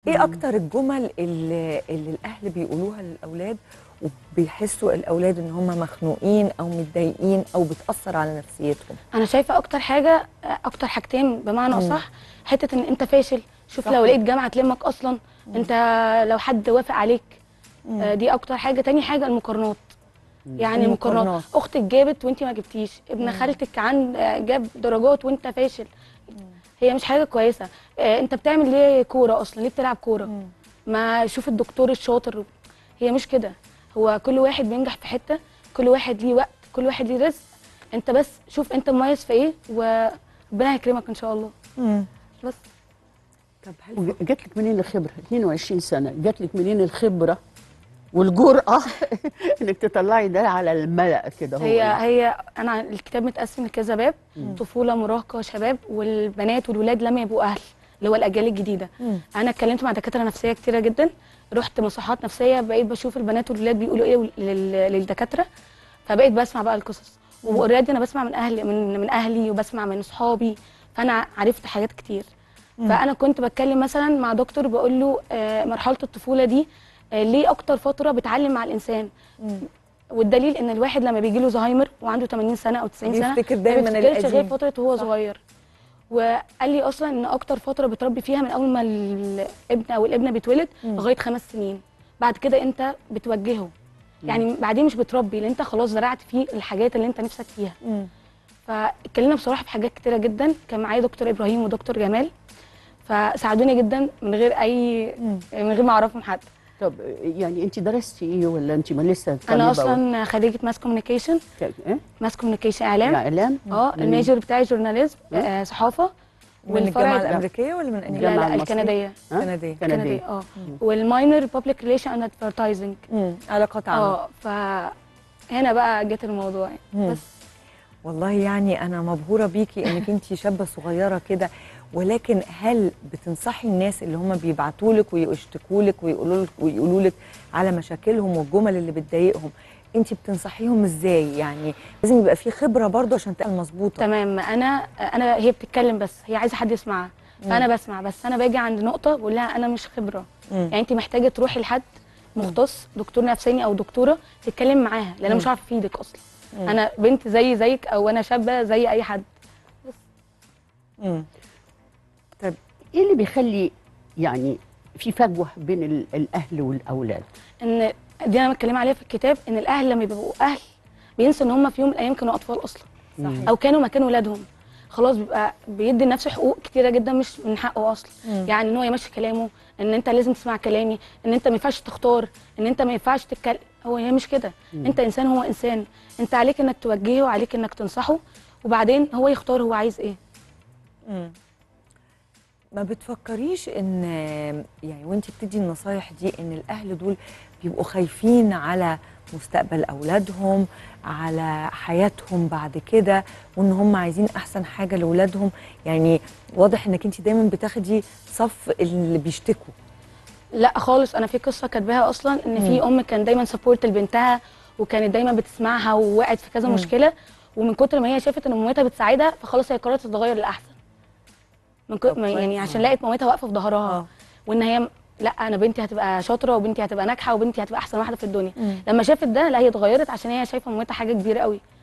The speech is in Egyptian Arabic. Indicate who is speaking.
Speaker 1: ايه اكتر الجمل اللي, اللي الاهل بيقولوها للاولاد وبيحسوا الاولاد ان هم مخنوقين او متضايقين او بتاثر على نفسيتهم
Speaker 2: انا شايفه اكتر حاجه اكتر حاجتين بمعنى
Speaker 1: مم.
Speaker 2: اصح حته ان انت فاشل شوف
Speaker 1: صح.
Speaker 2: لو لقيت جامعه تلمك اصلا انت لو حد وافق عليك
Speaker 1: مم.
Speaker 2: آه، دي اكتر حاجه تاني حاجه المقارنات يعني
Speaker 1: المقارنات.
Speaker 2: المقارنات اختك جابت وانت ما جبتيش ابن خالتك عن آه، جاب درجات وانت فاشل هي مش حاجه كويسه آه، انت بتعمل ليه كوره اصلا ليه بتلعب كوره
Speaker 1: مم.
Speaker 2: ما شوف الدكتور الشاطر هي مش كده هو كل واحد بينجح في حته كل واحد ليه وقت كل واحد ليه رزق انت بس شوف انت مميز في ايه وربنا هيكرمك ان شاء الله
Speaker 1: مم.
Speaker 2: بس
Speaker 1: طب هل
Speaker 3: جات لك منين الخبره 22 سنه جات لك منين الخبره والجرأه انك تطلعي ده على الملأ كده هو
Speaker 2: هي
Speaker 3: يعني.
Speaker 2: هي انا الكتاب متقسم لكذا باب طفوله مراهقه شباب والبنات والولاد لما يبقوا اهل اللي هو الاجيال الجديده
Speaker 1: مم.
Speaker 2: انا اتكلمت مع دكاتره نفسيه كتيره جدا رحت مصحات نفسيه بقيت بشوف البنات والولاد بيقولوا ايه لل- للدكاتره فبقيت بسمع بقى القصص واوريدي انا بسمع من اهلي من من اهلي وبسمع من اصحابي فانا عرفت حاجات كتير فانا كنت بتكلم مثلا مع دكتور بقول له آه، مرحله الطفوله دي آه، ليه اكتر فتره بتعلم مع الانسان
Speaker 1: مم.
Speaker 2: والدليل ان الواحد لما بيجي له زهايمر وعنده 80 سنه او 90 سنه
Speaker 1: بيفتكر دايماً
Speaker 2: ما بيفتكرش غير
Speaker 1: القديم.
Speaker 2: فتره وهو
Speaker 1: صح.
Speaker 2: صغير وقال لي اصلا ان اكتر فتره بتربي فيها من اول ما الابن او الابنه بيتولد
Speaker 1: مم.
Speaker 2: لغايه خمس سنين بعد كده انت بتوجهه يعني بعدين مش بتربي لان انت خلاص زرعت فيه الحاجات اللي انت نفسك فيها
Speaker 1: مم.
Speaker 2: فاتكلمنا بصراحه في حاجات كتيره جدا كان معايا دكتور ابراهيم ودكتور جمال فساعدوني جدا من غير اي
Speaker 1: مم.
Speaker 2: من غير ما اعرفهم حد
Speaker 3: طب يعني انت درستي ايه ولا انت ما لسه طالبة
Speaker 2: انا
Speaker 3: و-
Speaker 2: اصلا خريجه ماس كوميونيكيشن
Speaker 3: ك- ايه
Speaker 2: ماس كوميونيكيشن اعلام
Speaker 3: اعلام
Speaker 2: اه الميجور بتاعي جورناليزم آه صحافه
Speaker 1: من
Speaker 2: والفرع
Speaker 1: الجامعه
Speaker 2: ده-
Speaker 1: الامريكيه ولا من انهي
Speaker 2: لا
Speaker 3: الجامعة
Speaker 2: لا
Speaker 3: المصرية؟
Speaker 2: الكنديه
Speaker 3: ها؟
Speaker 1: كنديه
Speaker 3: كندية.
Speaker 2: الكنديه اه والماينر بابليك ريليشن اند ادفرتايزنج
Speaker 1: مم. علاقات عامه
Speaker 2: اه فهنا بقى جت الموضوع يعني
Speaker 1: مم.
Speaker 2: بس
Speaker 1: والله يعني انا مبهوره بيكي انك انت شابه صغيره كده ولكن هل بتنصحي الناس اللي هم بيبعتوا لك ويشتكوا لك ويقولوا لك ويقولوا لك على مشاكلهم والجمل اللي بتضايقهم انت بتنصحيهم ازاي يعني لازم يبقى في خبره برضو عشان تبقى مظبوطه
Speaker 2: تمام انا انا هي بتتكلم بس هي عايزه حد يسمعها فانا بسمع بس انا باجي عند نقطه بقول لها انا مش خبره
Speaker 1: مم.
Speaker 2: يعني انت محتاجه تروحي لحد مختص دكتور نفساني او دكتوره تتكلم معاها لان انا مش عارفه افيدك اصلا انا بنت زي زيك او انا شابه زي اي حد
Speaker 1: مم. طيب
Speaker 3: ايه اللي بيخلي يعني في فجوه بين ال- الاهل والاولاد
Speaker 2: ان دي انا متكلمه عليها في الكتاب ان الاهل لما بيبقوا اهل بينسوا ان هم في يوم من الايام كانوا اطفال اصلا
Speaker 1: صحيح.
Speaker 2: او كانوا مكان ولادهم خلاص بيبقى بيدي لنفسه حقوق كتيره جدا مش من حقه اصلا
Speaker 1: مم.
Speaker 2: يعني ان هو يمشي كلامه ان انت لازم تسمع كلامي ان انت ما ينفعش تختار ان انت ما ينفعش تتكلم هو هي مش كده انت انسان هو انسان انت عليك انك توجهه وعليك انك تنصحه وبعدين هو يختار هو عايز ايه
Speaker 1: مم. ما بتفكريش ان يعني وانت بتدي النصايح دي ان الاهل دول بيبقوا خايفين على مستقبل اولادهم على حياتهم بعد كده وان هم عايزين احسن حاجه لاولادهم يعني واضح انك انت دايما بتاخدي صف اللي بيشتكوا
Speaker 2: لا خالص انا في قصه كاتباها اصلا ان في ام كان دايما سبورت لبنتها وكانت دايما بتسمعها ووقعت في كذا
Speaker 1: مم.
Speaker 2: مشكله ومن كتر ما هي شافت ان مامتها بتساعدها فخلاص هي قررت تتغير للاحسن من كتر
Speaker 1: طب
Speaker 2: ما يعني
Speaker 1: كويس.
Speaker 2: عشان لقت مامتها واقفه في ظهرها
Speaker 1: آه.
Speaker 2: وان هي لا انا بنتي هتبقى شاطره وبنتي هتبقى ناجحه وبنتي هتبقى احسن واحده في الدنيا
Speaker 1: مم.
Speaker 2: لما شافت ده لا هي اتغيرت عشان هي شايفه مامتها حاجه كبيره قوي